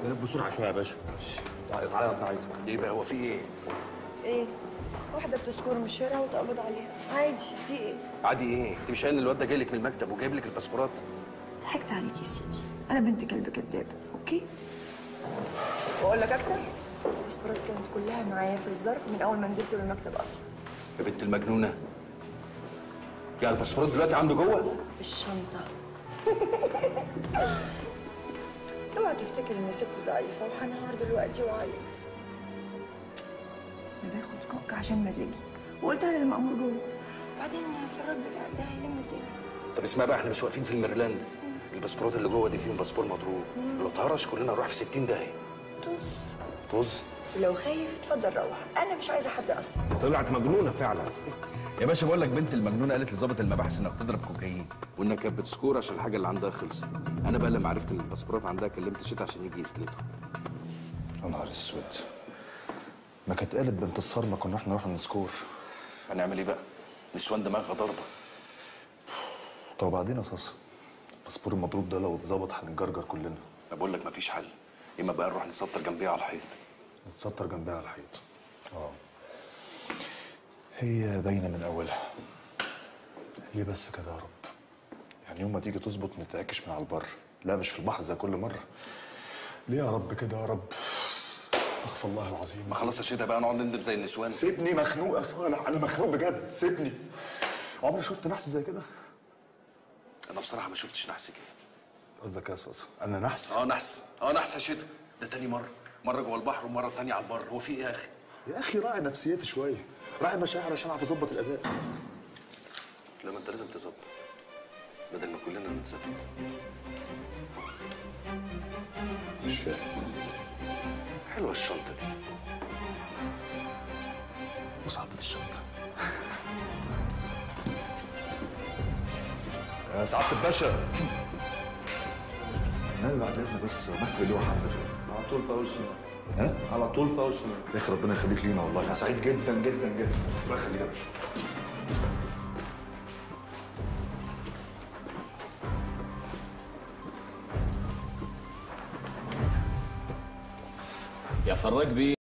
بسرعه شويه يا باشا تعالى تعالى يا ابن عايز ايه بقى هو في ايه؟ ايه واحده بتسكر من الشارع وتقبض عليها عادي في ايه عادي ايه؟ انت مش قايل ان الواد ده جاي لك من المكتب وجايب لك الباسبورات؟ ضحكت عليك يا سيدي انا بنت كلب كدابه اوكي واقول لك اكتر الباسبورات كانت كلها معايا في الظرف من اول ما نزلت من المكتب اصلا يا بنت المجنونه يعني الباسبورات دلوقتي عنده جوه؟ في الشنطه اوعى تفتكر اني ست ضعيفه وهنهار دلوقتي وعيط انا باخد كوك عشان مزاجي وقلتها للمأمور جوه بعدين الفراج بتاعك ده هيلم الدنيا طب اسمع بقى احنا مش واقفين في الميرلاند الباسبورات اللي جوه دي فيهم باسبور مضروب لو اتهرش كلنا نروح في 60 داهيه طز طز ولو خايف اتفضل روح انا مش عايزه حد اصلا طلعت مجنونه فعلا يا باشا بقول لك بنت المجنونه قالت لظابط المباحث انك تضرب كوكايين وانها كانت بتسكور عشان الحاجه اللي عندها خلصت انا بقى لما عرفت ان الباسبورات عندها كلمت شتا عشان يجي يسلته يا نهار اسود ما كانت قالت بنت الصرمه كنا احنا نروح نسكور هنعمل ايه بقى؟ نسوان دماغها ضربه طب وبعدين يا صاصه الباسبور المضروب ده لو اتظبط هنتجرجر كلنا انا بقول لك مفيش حل اما بقى نروح نسطر جنبيها على الحيط نتستر جنبها على الحيط اه هي باينه من اولها ليه بس كده يا رب يعني يوم ما تيجي تظبط نتعكش من على البر لا مش في البحر زي كل مره ليه يا رب كده يا رب استغفر الله العظيم ما خلاص يا شتا بقى نقعد نندب زي النسوان سيبني مخنوق يا صالح انا مخنوق بجد سيبني عمري شفت نحس زي كده انا بصراحه ما شفتش نحس كده قصدك ايه يا صاصه انا نحس اه نحس اه نحس يا شتا ده تاني مره مره جوه البحر ومره تانية على البر هو في ايه يا اخي يا اخي راعي نفسيتي شويه راعي مشاعر عشان اعرف اظبط الاداء لما انت لازم تظبط بدل ما كلنا نتظبط مش فاهم حلوه الشنطه دي وصعبة الشنطة يا سعادة الباشا النبي بعد اذنك بس مكتب اللي هو حمزة فين؟ على طول في اول شمال ها؟ على طول في اول شمال يا اخي ربنا يخليك لينا والله انا سعيد جدا جدا جدا الله يخليك يا باشا يا فراج بيه